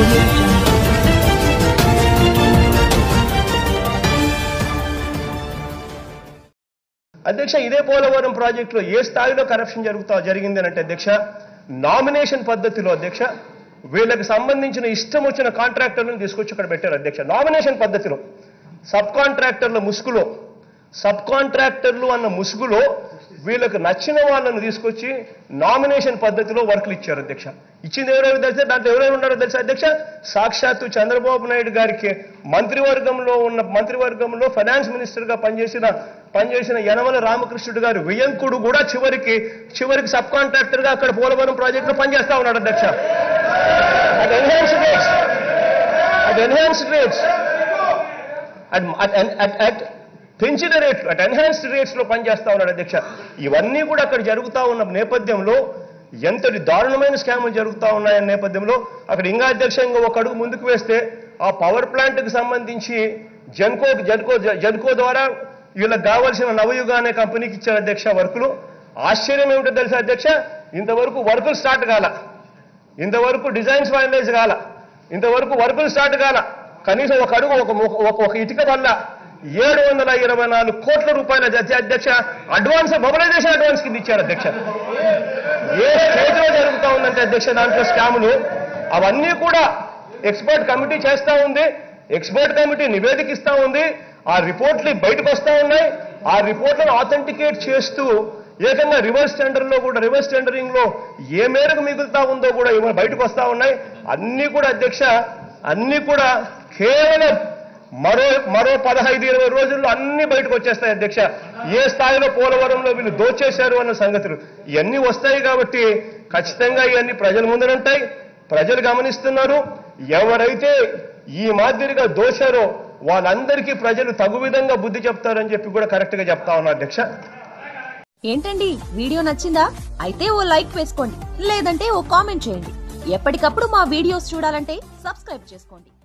audio jungle. అధ్యక్ష ఇదే పోలవరం ప్రాజెక్టులో ఏ స్థాయిలో కరప్షన్ జరుగుతా జరిగింది అని అంటే అధ్యక్ష నామినేషన్ పద్ధతిలో అధ్యక్ష వీళ్ళకి సంబంధించిన ఇష్టం వచ్చిన కాంట్రాక్టర్లను తీసుకొచ్చి ఇక్కడ పెట్టారు అధ్యక్ష నామినేషన్ పద్ధతిలో సబ్ కాంట్రాక్టర్ల ముసుగులో సబ్ కాంట్రాక్టర్లు అన్న ముసుగులో వీళ్ళకి నచ్చిన వాళ్ళని తీసుకొచ్చి నామినేషన్ పద్ధతిలో వర్కులు ఇచ్చారు అధ్యక్ష ఇచ్చింది ఎవరెవరు తెలిసే దాంట్లో ఎవరెవరు ఉన్నారో తెలుసా అధ్యక్ష సాక్షాత్తు చంద్రబాబు నాయుడు గారికి మంత్రివర్గంలో ఉన్న మంత్రివర్గంలో ఫైనాన్స్ మినిస్టర్ గా పనిచేసిన పనిచేసిన యనమల రామకృష్ణుడు గారు వియంకుడు కూడా చివరికి చివరికి సబ్ కాంట్రాక్టర్ గా అక్కడ పోలవరం ప్రాజెక్టులో పనిచేస్తా ఉన్నాడు అధ్యక్ష అది ఎన్హాన్స్డ్ రేట్స్ అది enhanced rates at at- at- at పెంచిన రేట్లు అట్ ఎన్హాన్స్డ్ రేట్స్ లో పనిచేస్తా ఉన్నాడు అధ్యక్ష ఇవన్నీ కూడా అక్కడ జరుగుతా ఉన్న నేపథ్యంలో ఎంతటి దారుణమైన స్కాములు జరుగుతా ఉన్నాయన్న నేపథ్యంలో అక్కడ ఇంకా అధ్యక్ష ఇంకా ఒక అడుగు ముందుకు వేస్తే ఆ పవర్ ప్లాంట్ కి సంబంధించి జన్కో జన్కో జన్కో ద్వారా వీళ్ళకి కావాల్సిన నవయుగ అనే కంపెనీకి ఇచ్చారు అధ్యక్ష వర్కులు ఆశ్చర్యం ఏమిటో తెలుసా అధ్యక్ష ఇంతవరకు వర్కులు స్టార్ట్ కాల ఇంతవరకు డిజైన్స్ ఫైనలైజ్ కాల ఇంతవరకు వర్కులు స్టార్ట్ కాల కనీసం ఒక అడుగు ఒక ఒక ఒక ఇటుక వల్ల ఏడు వందల ఇరవై నాలుగు కోట్ల రూపాయల జ- అధ్యక్ష అడ్వాన్స్ మొబిలైజేషన్ అడ్వాన్స్ కింద ఇచ్చారు అధ్యక్ష ఏ స్టేజ్లో జరుగుతా ఉందంటే అధ్యక్ష దాంట్లో స్కాములు అవన్నీ కూడా ఎక్స్పర్ట్ కమిటీ చేస్తా ఉంది ఎక్స్పర్ట్ కమిటీ నివేదిక ఇస్తా ఉంది ఆ రిపోర్ట్లు బయటకు వస్తా ఉన్నాయి ఆ రిపోర్ట్లను ఆథెంటికేట్ చేస్తూ ఏకంగా రివర్స్ టెండర్ లో కూడా రివర్స్ టెండరింగ్ లో ఏ మేరకు మిగులుతా ఉందో కూడా ఇవాళ బయటకు వస్తా ఉన్నాయి అన్ని కూడా అధ్యక్ష అన్ని కూడా కేవలం మరో మరో పదహైదు ఇరవై రోజుల్లో అన్ని బయటకు వచ్చేస్తాయి అధ్యక్ష ఏ స్థాయిలో పోలవరంలో వీళ్ళు దోచేశారు అన్న సంగతులు ఇవన్నీ వస్తాయి కాబట్టి ఖచ్చితంగా ఇవన్నీ ప్రజల ముందరుంటాయి ప్రజలు గమనిస్తున్నారు ఎవరైతే ఈ మాదిరిగా దోశారో వాళ్ళందరికీ ప్రజలు తగు విధంగా బుద్ధి చెప్తారని చెప్పి కూడా కరెక్ట్ గా చెప్తా ఉన్నారు అధ్యక్ష ఏంటండి వీడియో నచ్చిందా అయితే ఓ లైక్ వేసుకోండి లేదంటే ఓ కామెంట్ చేయండి ఎప్పటికప్పుడు మా వీడియోస్ చూడాలంటే సబ్స్క్రైబ్ చేసుకోండి